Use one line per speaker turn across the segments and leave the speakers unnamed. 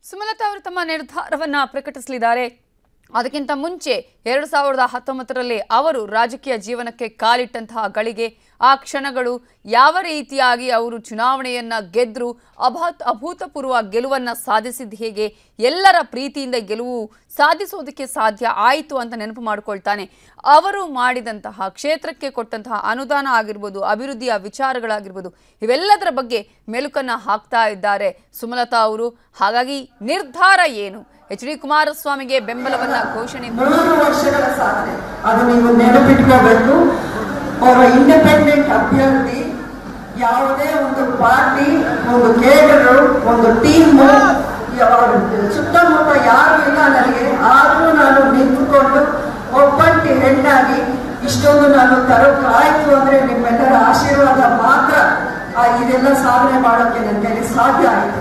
ಸುಮಲತಾ ಅವರು ತಮ್ಮ ನಿರ್ಧಾರವನ್ನ ಪ್ರಕಟಿಸಲಿದ್ದಾರೆ ಅದಕ್ಕಿಂತ ಮುಂಚೆ ಎರಡು ಸಾವಿರದ ಹತ್ತೊಂಬತ್ತರಲ್ಲಿ ಅವರು ರಾಜಕೀಯ ಜೀವನಕ್ಕೆ ಕಾಲಿಟ್ಟಂತಹ ಗಳಿಗೆ ಆ ಕ್ಷಣಗಳು ಯಾವ ರೀತಿಯಾಗಿ ಅವರು ಚುನಾವಣೆಯನ್ನ ಗೆದ್ರು ಅಭಾತ್ ಅಭೂತಪೂರ್ವ ಗೆಲುವನ್ನ ಸಾಧಿಸಿದ ಹೇಗೆ ಎಲ್ಲರ ಪ್ರೀತಿಯಿಂದ ಗೆಲುವು ಸಾಧಿಸೋದಕ್ಕೆ ಸಾಧ್ಯ ಆಯಿತು ಅಂತ ನೆನಪು ಮಾಡಿಕೊಳ್ತಾನೆ ಅವರು ಮಾಡಿದಂತಹ ಕ್ಷೇತ್ರಕ್ಕೆ ಕೊಟ್ಟಂತಹ ಅನುದಾನ ಆಗಿರ್ಬೋದು ಅಭಿವೃದ್ಧಿಯ ವಿಚಾರಗಳಾಗಿರ್ಬೋದು ಇವೆಲ್ಲದರ ಬಗ್ಗೆ ಮೆಲುಕನ್ನ ಹಾಕ್ತಾ ಇದ್ದಾರೆ ಸುಮಲತಾ ಅವರು ಹಾಗಾಗಿ ನಿರ್ಧಾರ ಏನು ಎಚ್ ಡಿ ಕುಮಾರಸ್ವಾಮಿಗೆ ಬೆಂಬಲವನ್ನ ಘೋಷಣೆ
ಮೂರು ವರ್ಷಗಳ ಸಾಧನೆ ಅದು ನೀವು ನೆನಪಿಟ್ಕೋಬೇಕು ಅವರ ಇಂಡಿಪೆಂಡೆಂಟ್ ಅಭ್ಯರ್ಥಿ ಯಾವುದೇ ಒಂದು ಪಾರ್ಟಿ ಒಂದು ಕೇಡರು ಒಂದು ಟೀಮು ಸುತ್ತಮುತ್ತ ಯಾರು ಇಲ್ಲ ನನಗೆ ಆದರೂ ನಾನು ನಿಂತುಕೊಂಡು ಒಬ್ಬಂಟಿ ಹೆಣ್ಣಾಗಿ ಇಷ್ಟೊಂದು ನಾನು ತರೋಕ್ಕಾಯ್ತು ಅಂದ್ರೆ ನಿಮ್ಮೆಲ್ಲರ ಆಶೀರ್ವಾದ ಮಾತ್ರ ಆ ಇದೆಲ್ಲ ಸಾಧನೆ ಮಾಡೋಕ್ಕೆ ನನ್ನ ಕೈಲಿ ಸಾಧ್ಯ ಆಯಿತು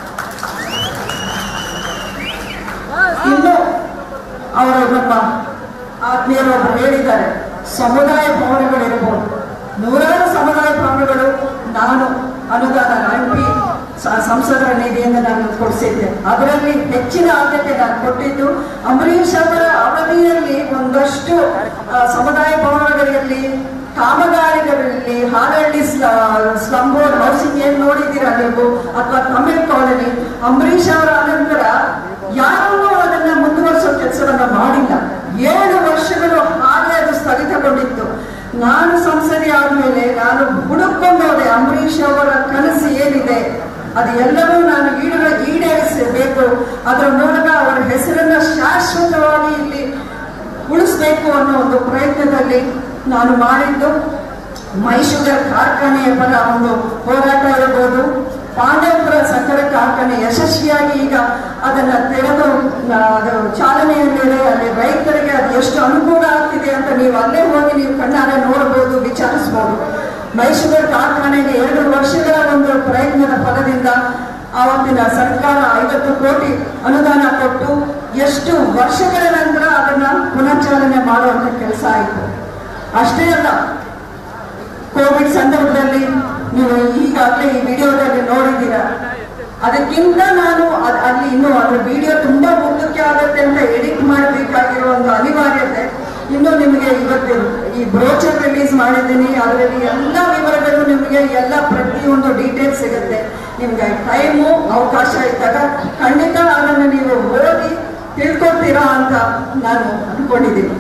ಇನ್ನು ಅವರು ನಮ್ಮ ಆತ್ಮೀಯರೊಬ್ಬರು ಹೇಳಿದ್ದಾರೆ ಸಮುದಾಯ ಭವನಗಳಿರಬಹುದು ನೂರಾರು ಸಮುದಾಯ ಭವನಗಳು ನಾನು ಅನುದಾನ ಎಂ ಪಿ ಸಂಸದರ ನಿಧಿಯಿಂದ ನಾನು ಕೊಡಿಸಿದ್ದೆ ಅದರಲ್ಲಿ ಹೆಚ್ಚಿನ ಆದ್ಯತೆ ನಾನು ಕೊಟ್ಟಿದ್ದು ಅಂಬರೀಷ್ ಅವರ ಅವಧಿಯಲ್ಲಿ ಒಂದಷ್ಟು ಆ, ಸಮುದಾಯ ಭವನಗಳಲ್ಲಿ ಕಾಮಗಾರಿಗಳಲ್ಲಿ ಹಾಲಹಳ್ಳಿ ಸ್ಲಮ್ ಬೋರ್ಡ್ ಹೌಸಿಂಗ್ ಏನ್ ನೋಡಿದ್ದೀರಾ ನೀವು ಅಥವಾ ತಮಿಳ್ ಕಾಲನಿ ಅಂಬರೀಷ್ ಅವರ ಅನಂತರ ಯಾರೂ ಅದನ್ನ ಮುಂದುವರಿಸೋ ಕೆಲಸವನ್ನ ಮಾಡಿಲ್ಲ ಏಳು ವರ್ಷಗಳು ಹಾಗೆ ಅದು ಸ್ಥಗಿತಗೊಂಡಿತ್ತು ನಾನು ಸಂಸದೆ ಆದ್ಮೇಲೆ ನಾನು ಹುಡುಕೊಂಡು ಹೋದೆ ಅಂಬರೀಷ್ ಅವರ ಕನಸು ಏನಿದೆ ಅದು ಎಲ್ಲವೂ ನಾನು ಈಡ ಈಡೇರಿಸಬೇಕು ಅದರ ಮೂಲಕ ಅವರ ಹೆಸರನ್ನ ಶಾಶ್ವತವಾಗಿ ಇಲ್ಲಿ ಉಳಿಸ್ಬೇಕು ಅನ್ನೋ ಒಂದು ಪ್ರಯತ್ನದಲ್ಲಿ ನಾನು ಮಾಡಿದ್ದು ಮೈಸೂರ ಕಾರ್ಖಾನೆಯ ಪರ ಒಂದು ಹೋರಾಟ ಇರಬಹುದು ಪಾಂಡವಪುರ ಸಕ್ಕರೆ ಕಾರ್ಖಾನೆ ಯಶಸ್ವಿಯಾಗಿ ಈಗ ಅದನ್ನ ತೆರೆದು ಆ, ಅದು ಚಾಲನೆಯಲ್ಲಿದೆ ಅಲ್ಲಿ ರೈತರಿಗೆ ಅದು ಎಷ್ಟು ಅನುಕೂಲ ಆಗ್ತಿದೆ ಅಂತ ನೀವು ಅಲ್ಲೇ ಹೋಗಿ ನೀವು ಕಣ್ಣಾರೆ ನೋಡಬಹುದು ವಿಚಾರಿಸಬಹುದು ಮೈಸೂರು ಕಾರ್ಖಾನೆಗೆ ಎರಡು ವರ್ಷಗಳ ಒಂದು ಪ್ರಯತ್ನದ ಫಲದಿಂದ ಆವತ್ತಿನ ಸರ್ಕಾರ ಐವತ್ತು ಕೋಟಿ ಅನುದಾನ ಕೊಟ್ಟು ಎಷ್ಟು ವರ್ಷಗಳ ನಂತರ ಅದನ್ನ ಪುನಶ್ಚಾಲನೆ ಮಾಡುವಂತ ಕೆಲಸ ಆಯಿತು ಅಷ್ಟೇ ಅಲ್ಲ ಕೋವಿಡ್ ಸಂದರ್ಭದಲ್ಲಿ ನೀವು ಈಗಾಗಲೇ ಈ ವಿಡಿಯೋದಲ್ಲಿ ನೋಡಿದ್ದೀರಾ ಅದಕ್ಕಿಂತ ನಾನು ಅದ್- ಅಲ್ಲಿ ಇನ್ನು ಅದ್ರ ವಿಡಿಯೋ ತುಂಬಾ ಮುಂದಕ್ಕೆ ಆಗುತ್ತೆ ಅಂತ ಎಡಿಟ್ ಮಾಡಬೇಕಾಗಿರೋ ಒಂದು ಅನಿವಾರ್ಯತೆ ಇನ್ನು ನಿಮಗೆ ಇವತ್ತು ಈ ಬ್ರೋಚರ್ ರಿಲೀಸ್ ಮಾಡಿದ್ದೀನಿ ಅದರಲ್ಲಿ ಎಲ್ಲ ವಿವರಗಳು ನಿಮಗೆ ಎಲ್ಲ ಪ್ರತಿಯೊಂದು ಡೀಟೇಲ್ಸ್ ಸಿಗುತ್ತೆ ನಿಮ್ಗೆ ಟೈಮು ಅವಕಾಶ ಇದ್ದಾಗ ಖಂಡಿತ ಅದನ್ನು ನೀವು ಓದಿ ತಿಳ್ಕೊತೀರಾ ಅಂತ ನಾನು ಅನ್ಕೊಂಡಿದ್ದೀನಿ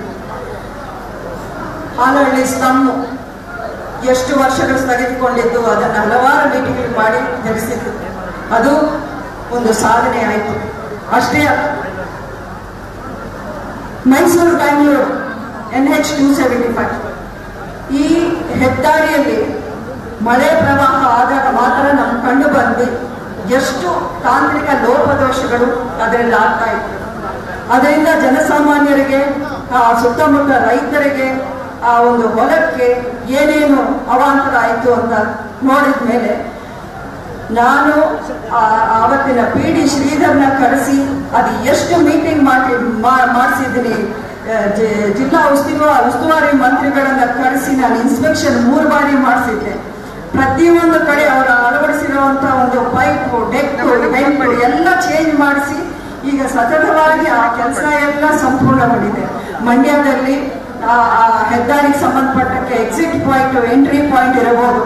ಹಾಲಹಳ್ಳಿ ಸ್ತಂಭ ಎಷ್ಟು ವರ್ಷಗಳು ಸ್ಥಗಿತಗೊಂಡಿದ್ದು ಅದನ್ನು ಹಲವಾರು ಮೀಟಿಂಗ್ ಮಾಡಿ ತಿಳಿಸಿದ್ದು ಅದು ಒಂದು ಸಾಧನೆ ಆಯಿತು ಅಷ್ಟೇ ಅಲ್ಲ Mysuru Bangalore N H two seventy five ಈ ಹೆದ್ದಾರಿಯಲ್ಲಿ ಮಳೆ ಪ್ರವಾಹ ಆದಾಗ ಮಾತ್ರ ನಮ್ಗೆ ಕಂಡು ಬಂದು ಎಷ್ಟು ತಾಂತ್ರಿಕ ಲೋಪದೋಷಗಳು ಅದರಲ್ಲಿ ಆಗ್ತಾ ಇತ್ತು ಅದರಿಂದ ಜನಸಾಮಾನ್ಯರಿಗೆ ಆ ಸುತ್ತಮುತ್ತ ರೈತರಿಗೆ ಆ ಒಂದು ಹೊಲಕ್ಕೆ ಏನೇನು ಅವಾಂತರ ಆಯಿತು ಅಂತ ನೋಡಿದ ಮೇಲೆ ನಾನು ಆ- ಆವತ್ತಿನ ಪಿ ಡಿ ಶ್ರೀಧರ್ನ ಕರೆಸಿ ಅದು ಎಷ್ಟು ಮೀಟಿಂಗ್ ಮಾಡಿ ಮಾಡಿಸಿದ್ದೀನಿ ಜಿಲ್ಲಾ ಉಸ್ತುವಾ ಉಸ್ತುವಾರಿ ಮಂತ್ರಿಗಳನ್ನ ಕರೆಸಿ ನಾನು ಇನ್ಸ್ಪೆಕ್ಷನ್ ಮೂರು ಬಾರಿ ಮಾಡಿಸಿದ್ದೆ ಪ್ರತಿಯೊಂದು ಕಡೆ ಅವರ ಅಳವಡಿಸಿರುವಂತ ಒಂದು ಪೈಪ್ ಡೆಕ್ ಬೆಂಪ್ ಎಲ್ಲ ಚೇಂಜ್ ಮಾಡಿಸಿ ಈಗ ಸತತವಾಗಿ ಆ ಕೆಲಸ ಎಲ್ಲ ಸಂಪೂರ್ಣಗೊಂಡಿದೆ ಮಂಡ್ಯದಲ್ಲಿ ಆ ಆ ಹೆದ್ದಾರಿಗೆ ಸಂಬಂಧಪಟ್ಟಕ್ಕೆ ಎಕ್ಸಿಟ್ ಪಾಯಿಂಟ್ ಎಂಟ್ರಿ ಪಾಯಿಂಟ್ ಇರಬಹುದು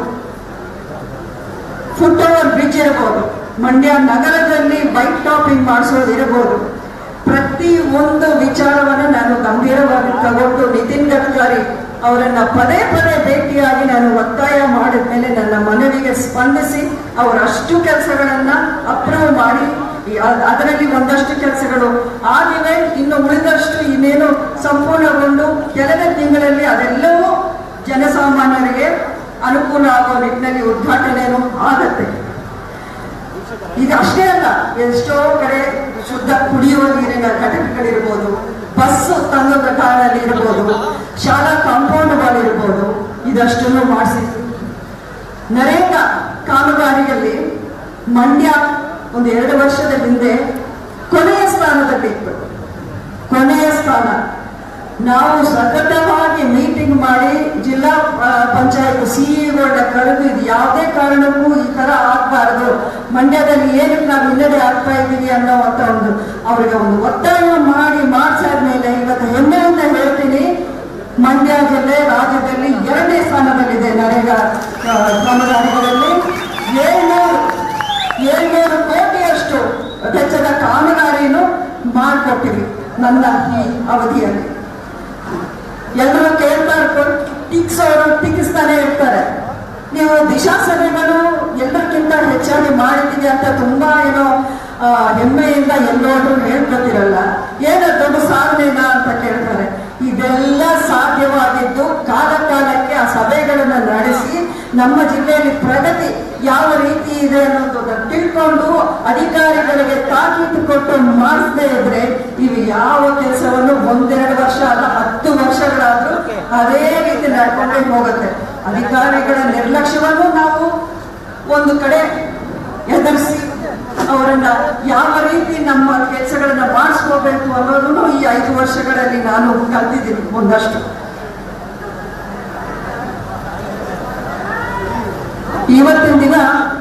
ಫುಟ್ ಓವರ್ ಬ್ರಿಡ್ಜ್ ಇರಬಹುದು ಮಂಡ್ಯ ನಗರದಲ್ಲಿ ಬೈಕ್ ಟಾಪಿಂಗ್ ಮಾಡಿಸೋದು ಇರಬಹುದು ಪ್ರತಿ ಒಂದು ವಿಚಾರವನ್ನು ನಾನು ಗಂಭೀರವಾಗಿ ತಗೊಂಡು ನಿತಿನ್ ಗಡ್ಕರಿ ಅವರನ್ನ ಪದೇ ಪದೇ ಭೇಟಿಯಾಗಿ ನಾನು ಒತ್ತಾಯ ಮಾಡಿದ ಮೇಲೆ ನನ್ನ ಮನವಿಗೆ ಸ್ಪಂದಿಸಿ ಅವರಷ್ಟು ಕೆಲಸಗಳನ್ನ ಅಪ್ರೂವ್ ಮಾಡಿ ಈ- ಅದ್- ಅದರಲ್ಲಿ ಒಂದಷ್ಟು ಕೆಲಸಗಳು ಆಗಿವೆ ಇನ್ನು ಉಳಿದಷ್ಟು ಇನ್ನೇನು ಸಂಪೂರ್ಣಗೊಂಡು ಕೆಲವೇ ತಿಂಗಳಲ್ಲಿ ಅದೆಲ್ಲವೂ ಜನಸಾಮಾನ್ಯರಿಗೆ ಅನುಕೂಲ ಆಗೋ ನಿಟ್ಟಿನಲ್ಲಿ ಉದ್ಘಾಟನೆಯೂ ಆಗತ್ತೆ ಇದು ಅಷ್ಟೇ ಅಲ್ಲ ಎಷ್ಟೋ ಕಡೆ ಶುದ್ಧ ಕುಡಿಯುವ ನೀರಿನ ಘಟಕಗಳಿರ್ಬೋದು ಬಸ್ ತಂಗದ ಕಾರಲ್ಲಿ ಇರ್ಬೋದು ಶಾಲಾ ಕಾಂಪೌಂಡ್ಗಳಿರ್ಬೋದು ಇದಷ್ಟನ್ನು ಮಾಡಿಸಿದ್ರು ನರೇಗಾ ಕಾಮಗಾರಿಯಲ್ಲಿ ಮಂಡ್ಯ ಒಂದು ಎರಡು ವರ್ಷದ ಹಿಂದೆ ಕೊನೆಯ ಸ್ಥಾನದಲ್ಲಿತ್ತು ಕೊನೆಯ ಸ್ಥಾನ ನಾವು ಸತತವಾಗಿ ಮೀಟಿಂಗ್ ಮಾಡಿ ಜಿಲ್ಲಾ ಪಂಚಾಯತ್ ಸಿಇಗಳನ್ನ ಕರೆದು ಇದು ಯಾವುದೇ ಕಾರಣಕ್ಕೂ ಈ ತರ ಆಗ್ಬಾರ್ದು ಮಂಡ್ಯದಲ್ಲಿ ಏನಕ್ಕೆ ನಾವು ಹಿನ್ನಡೆ ಆಗ್ತಾ ಇದ್ದೀವಿ ಅನ್ನೋವಂಥ ಒಂದು ಅವರಿಗೆ ಒಂದು ಒತ್ತಾಯ ಮಾಡಿ ಮಾಡಿಸಾದ್ಮೇಲೆ ಇವತ್ತು ಹೆಮ್ಮೆಯಿಂದ ಹೇಳ್ತೀನಿ ಮಂಡ್ಯ ಜಿಲ್ಲೆ ರಾಜ್ಯದಲ್ಲಿ ಎರಡನೇ ಸ್ಥಾನದಲ್ಲಿದೆ ನರೇಗಾ ಆ, ಕಾಮಗಾರಿಗಳಲ್ಲಿ ಏಳ್ನೂರು ಏಳ್ನೂರು ಕೋಟಿಯಷ್ಟು ವೆಚ್ಚದ ಕಾಮಗಾರಿಯನ್ನು ಮಾಡಿಕೊಟ್ಟಿವಿ ನನ್ನ ಈ ಅವಧಿಯಲ್ಲಿ ಎಲ್ಲರೂ ಕೇಳ್ತಾ ಇರ್ಕೊಂಡು ಟೀಕ್ಸೋರು ಟೀಕಿಸ್ತಾನೆ ಇರ್ತಾರೆ ನೀವು ದಿಶಾ ಸಭೆಗಳು ಎಲ್ಲಕ್ಕಿಂತ ಹೆಚ್ಚಾಗಿ ಮಾಡಿದ್ದೀವಿ ಅಂತ ತುಂಬಾ ಏನೋ ಆ, ಹೆಮ್ಮೆಯಿಂದ ಎಲ್ಲೋದ್ರು ಹೇಳ್ಕೊತಿರಲ್ಲ ಏನೋ ದೊಡ್ಡ ಸಾಧನೆನಾ ಅಂತ ಕೇಳ್ತಾರೆ ಇದೆಲ್ಲ ಸಾಧ್ಯವಾಗಿದ್ದು ಕಾಲ ಕಾಲಕ್ಕೆ ಆ ಸಭೆಗಳನ್ನ ನಡೆಸಿ ನಮ್ಮ ಜಿಲ್ಲೆಯಲ್ಲಿ ಪ್ರಗತಿ ಯಾವ ರೀತಿ ಇದೆ ಅನ್ನೋದನ್ನ ತಿಳ್ಕೊಂಡು ಅಧಿಕಾರಿಗಳಿಗೆ ತಾಕೀತು ಕೊಟ್ಟು ಮಾಡಿಸದೇ ಇದ್ರೆ ಇವು ಯಾವ ಕೆಲಸವನ್ನು ಒಂದೆರಡು ವರ್ಷ ಅಲ್ಲ ಹತ್ತು ವರ್ಷಗಳಾದ್ರೂ ಅದೇ ರೀತಿ ನಡ್ಕೊಂಡೇ ಹೋಗುತ್ತೆ ಅಧಿಕಾರಿಗಳ ನಿರ್ಲಕ್ಷ್ಯವನ್ನು ನಾವು ಒಂದು ಕಡೆ ಎದುರಿಸಿ ಅವರನ್ನ ಯಾವ ರೀತಿ ನಮ್ಮ ಕೆಲಸಗಳನ್ನ ಮಾಡಿಸ್ಕೋಬೇಕು ಅನ್ನೋದನ್ನು ಈ ಐದು ವರ್ಷಗಳಲ್ಲಿ ನಾನು ಕಲ್ತಿದ್ದೀನಿ ಒಂದಷ್ಟು ಇವತ್ತಿನ ದಿನ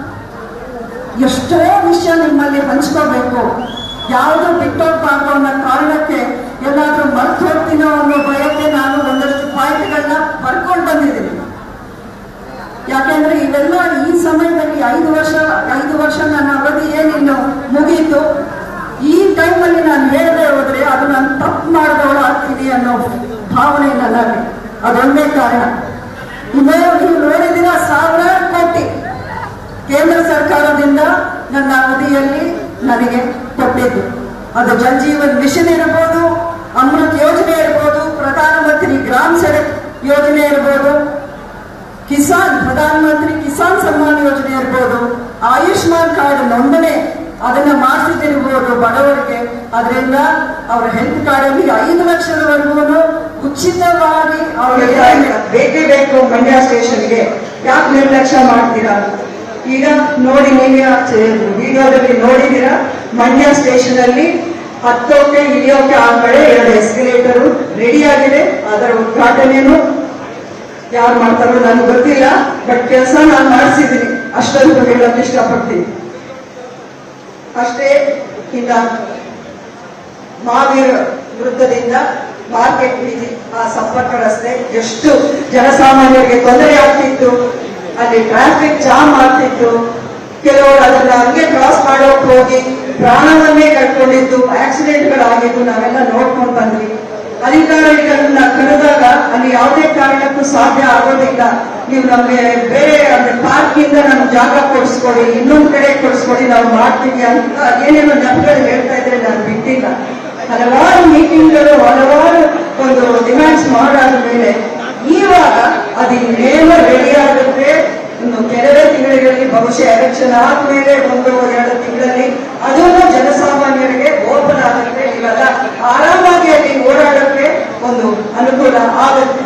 ಎಷ್ಟೋ ವಿಷಯ ನಿಮ್ಮಲ್ಲಿ ಹಂಚ್ಕೋಬೇಕು ಯಾವುದು ಬಿಟ್ಟೋಗ್ಬಾರ್ದು ಅನ್ನೋ ಕಾರಣಕ್ಕೆ ಎಲ್ಲಾದ್ರೂ ಮರ್ತು ಹೋಗ್ತೀನೋ ಅನ್ನೋ ಭಯಕ್ಕೆ ನಾನು ಒಂದಷ್ಟು ಪಾಯಿಂಟ್ಗಳನ್ನ ಬರ್ಕೊಂಡು ಬಂದಿದ್ದೀನಿ ಯಾಕೆಂದ್ರೆ ಇವೆಲ್ಲ ಈ ಸಮಯದಲ್ಲಿ ಐದು ವರ್ಷ ಐದು ವರ್ಷ ನನ್ನ ಅವಧಿ ಏನಿನ್ನು ಮುಗೀತು ಈ ಟೈಮಲ್ಲಿ ನಾನು ಹೇಳದೆ ಹೋದ್ರೆ ಅದು ನಾನು ತಪ್ಪು ಮಾಡಿದವಳು ಆಗ್ತೀನಿ ಅನ್ನೋ ಭಾವನೆ ನನ್ನಲ್ಲಿ ಅದೊಂದೇ ಕಾರಣ ಇನ್ನೇ ನೀವು ನೋಡಿದಿರ ಸಾವಿರಾರು ಕೋಟಿ ಕೇಂದ್ರ ಸರ್ಕಾರದಿಂದ ನನ್ನ ಅವಧಿಯಲ್ಲಿ ನನಗೆ ಕೊಟ್ಟಿದ್ದು ಅದು ಜಲ್ ಜೀವನ್ ಮಿಷನ್ ಇರ್ಬೋದು ಅಮೃತ್ ಯೋಜನೆ ಇರ್ಬೋದು ಪ್ರಧಾನಮಂತ್ರಿ ಗ್ರಾಮ್ ಸಡಕ್ ಯೋಜನೆ ಇರ್ಬೋದು ಕಿಸಾನ್ ಪ್ರಧಾನ ಮಂತ್ರಿ ಕಿಸಾನ್ ಸನ್ಮಾನ್ ಯೋಜನೆ ಇರ್ಬೋದು ಆಯುಷ್ಮಾನ್ ಕಾರ್ಡ್ ನೋಂದಣಿ ಅದನ್ನ ಮಾಡಿಸಿದಿರ್ಬೋದು ಬಡವರಿಗೆ ಅದರಿಂದ ಅವರ ಹೆಲ್ತ್ ಕಾರ್ಡ್ ಅಲ್ಲಿ ಐದು ಲಕ್ಷದವರೆಗೂ ಉಚಿತವಾಗಿ ಅವರಿಗೆ ಬೇಕೇ ಬೇಕು ಮಂಡ್ಯ ಸ್ಟೇಷನ್ಗೆ ಯಾಕೆ ನಿರ್ಲಕ್ಷ್ಯ ಮಾಡ್ತೀರಾ ಈಗ ನೋಡಿ ನೀವೇ ವಿಡಿಯೋದಲ್ಲಿ ನೋಡಿದೀರಾ ಮಂಡ್ಯ ಸ್ಟೇಷನ್ ಅಲ್ಲಿ ಹತ್ತೋಕೆ ಇಳಿಯೋಕೆ ಆ ಕಡೆ ಎರಡು ಎಸ್ಕಲೇಟರ್ ರೆಡಿ ಆಗಿದೆ ಅದರ ಉದ್ಘಾಟನೆಯನ್ನು ಯಾರು ಮಾಡ್ತಾರೋ ನನಗೆ ಗೊತ್ತಿಲ್ಲ ಬಟ್ ಕೆಲಸ ನಾನು ಮಾಡಿಸಿದ್ದೀನಿ ಅಷ್ಟಂತೂ ಹೇಳಕ್ ಇಷ್ಟಪಡ್ತೀನಿ ಅಷ್ಟೇ ಇನ್ನ ಮಹಾವೀರ ವೃತ್ತದಿಂದ ಮಾರ್ಕೆಟ್ ಬೀದಿ ಆ ಸಂಪರ್ಕ ರಸ್ತೆ ಎಷ್ಟು ಜನಸಾಮಾನ್ಯರಿಗೆ ತೊಂದರೆ ಆಗ್ತಿತ್ತು ಅಲ್ಲಿ ಟ್ರಾಫಿಕ್ ಜಾಮ್ ಆಗ್ತಿತ್ತು ಕೆಲವರು ಅದನ್ನ ಹಂಗೆ ಕ್ರಾಸ್ ಮಾಡೋಕ್ ಹೋಗಿ ಪ್ರಾಣವನ್ನೇ ಕಳ್ಕೊಂಡಿದ್ದು ಆಕ್ಸಿಡೆಂಟ್ಗಳಾಗಿದ್ದು ನಾವೆಲ್ಲ ನೋಡ್ಕೊಂಡು ಬಂದ್ವಿ ಅಧಿಕಾರಿಗಳನ್ನ ಕರೆದಾಗ ಅಲ್ಲಿ ಯಾವುದೇ ಕಾರಣಕ್ಕೂ ಸಾಧ್ಯ ಆಗೋದಿಲ್ಲ ನೀವು ನಮ್ಗೆ ಬೇರೆ ಅಂದ್ರೆ ಪಾರ್ಕಿಂದ ನಮ್ಗೆ ಜಾಗ ಕೊಡಿಸ್ಕೊಡಿ ಇನ್ನೊಂದ್ ಕಡೆ ಕೊಡಿಸ್ಕೊಡಿ ನಾವು ಮಾಡ್ತೀವಿ ಅಂತ ಏನೇನೋ ನೆಪಗಳು ಹೇಳ್ತಾ ಇದ್ರೆ ನಾನು ಬಿಟ್ಟಿಲ್ಲ ಹಲವಾರು ಮೀಟಿಂಗ್ಗಳು ಹಲವಾರು ಒಂದು ಡಿಮ್ಯಾಂಡ್ಸ್ ಮಾಡಾದ ಮೇಲೆ ಇವಾಗ ಅದು ಇನ್ನೇನೋ ರೆಡಿ ಆಗುತ್ತೆ ಇನ್ನು ಕೆಲವೇ ತಿಂಗಳಲ್ಲಿ ಬಹುಶಃ ಎಲೆಕ್ಷನ್ ಆದ್ಮೇಲೆ ಒಂದು ಎರಡು ತಿಂಗಳಲ್ಲಿ ಅದನ್ನು ಜನಸಾಮಾನ್ಯರಿಗೆ ಓಪನ್ ಆಗುತ್ತೆ ಇವೆಲ್ಲ ಆರಾಮಾಗಿ ಅಲ್ಲಿ ಓಡಾಡಕ್ಕೆ ಒಂದು ಅನುಕೂಲ ಆಗುತ್ತೆ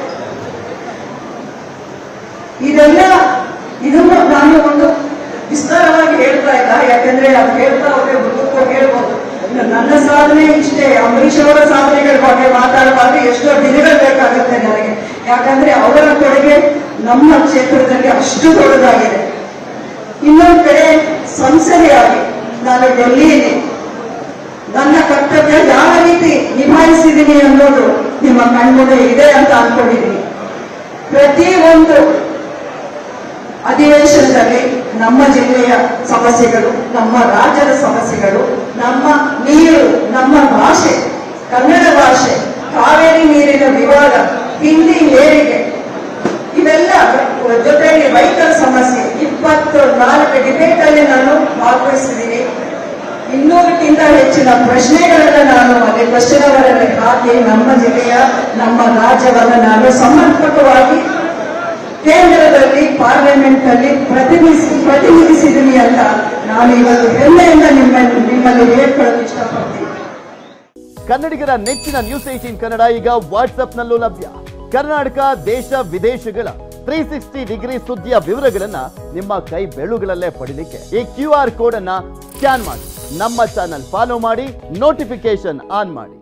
ಇದೆಲ್ಲ ಇದನ್ನು ನಾನು ಒಂದು ವಿಸ್ತಾರವಾಗಿ ಹೇಳ್ತಾ ಇಲ್ಲ ಯಾಕಂದ್ರೆ ಅದು ಹೇಳ್ತಾ ಹೋದ್ರೆ ಮುಂದಕ್ಕೂ ಹೇಳ್ಬೋದು ಇನ್ನು ನನ್ನ ಸಾಧನೆ ಇಷ್ಟೇ ಅಂಬರೀಷ್ ಅವರ ಸಾಧನೆಗಳ ಬಗ್ಗೆ ಮಾತಾಡುವಾಗ ಎಷ್ಟೋ ದಿನಗಳು ಬೇಕಾಗುತ್ತೆ ನನಗೆ ಯಾಕಂದ್ರೆ ಅವರ ಕೊಡುಗೆ ನಮ್ಮ ಕ್ಷೇತ್ರದಲ್ಲಿ ಅಷ್ಟು ದೊಡ್ಡದಾಗಿದೆ ಇನ್ನೊಂದು ಕಡೆ ಸಂಸದೆಯಾಗಿ ನಾನು ಡೆಲ್ಲಿಯಲ್ಲಿ ನನ್ನ ಕರ್ತವ್ಯ ಯಾವ ರೀತಿ ನಿಭಾಯಿಸಿದ್ದೀನಿ ಅನ್ನೋದು ನಿಮ್ಮ ಕಣ್ಮುಂದೆ ಇದೆ ಅಂತ ಅನ್ಕೊಂಡಿದ್ದೀನಿ ಪ್ರತಿ ಒಂದು ಅಧಿವೇಶನದಲ್ಲಿ ನಮ್ಮ ಜಿಲ್ಲೆಯ ಸಮಸ್ಯೆಗಳು ನಮ್ಮ ರಾಜ್ಯದ ಸಮಸ್ಯೆಗಳು ನಮ್ಮ ನೀರು ನಮ್ಮ ಭಾಷೆ ಕನ್ನಡ ಭಾಷೆ ಕಾವೇರಿ ನೀರಿನ ವಿವಾದ ಹಿಂದಿ ಏರಿಕೆ ಇವೆಲ್ಲ ಜೊತೆಗೆ ರೈತರ ಸಮಸ್ಯೆ ಇಪ್ಪತ್ತು ನಾಲ್ಕು ಡಿಬೇಟ್ ಅಲ್ಲಿ ನಾನು ಭಾಗವಹಿಸಿದ್ದೀನಿ ಇನ್ನೂರಕ್ಕಿಂತ ಹೆಚ್ಚಿನ ಪ್ರಶ್ನೆಗಳನ್ನ ನಾನು ಅಲ್ಲಿ ಕ್ವಶನ್ ಅವರಲ್ಲಿ ಹಾಕಿ ನಮ್ಮ ಜಿಲ್ಲೆಯ ನಮ್ಮ ರಾಜ್ಯವನ್ನ ನಾನು ಸಮರ್ಪಕವಾಗಿ ಕೇಂದ್ರದಲ್ಲಿ ಪಾರ್ಲಿಮೆಂಟ್ ಅಲ್ಲಿ ಪ್ರತಿನಿಧಿಸಿ ಪ್ರತಿನಿಧಿಸಿದ್ದೀನಿ ಅಂತ ನಾನು ಇವತ್ತು ಹೆಮ್ಮೆಯಿಂದ ನಿಮ್ಮ ನಿಮ್ಮಲ್ಲಿ ಹೇಳ್ಕೊಳ್ಳೋಕೆ ಇಷ್ಟಪಡ್ತೀನಿ
ಕನ್ನಡಿಗರ ನೆಚ್ಚಿನ ನ್ಯೂಸ್ ಏಟೀನ್ ಕನ್ನಡ ಈಗ ವಾಟ್ಸ್ಆಪ್ನಲ್ಲೂ ಲಭ್ಯ ಕರ್ನಾಟಕ ದೇಶ ವಿದೇಶಗಳ ತ್ರೀ ಸಿಕ್ಸ್ಟಿ ಡಿಗ್ರಿ ಸುದ್ದಿಯ ವಿವರಗಳನ್ನ ನಿಮ್ಮ ಕೈ ಬೆಳುಗಳಲ್ಲೇ ಪಡಿಲಿಕ್ಕೆ ಈ ಕ್ಯೂ ಆರ್ ಕೋಡ್ ಅನ್ನ ಸ್ಕ್ಯಾನ್ ಮಾಡಿ ನಮ್ಮ ಚಾನಲ್ ಫಾಲೋ ಮಾಡಿ ನೋಟಿಫಿಕೇಶನ್ ಆನ್ ಮಾಡಿ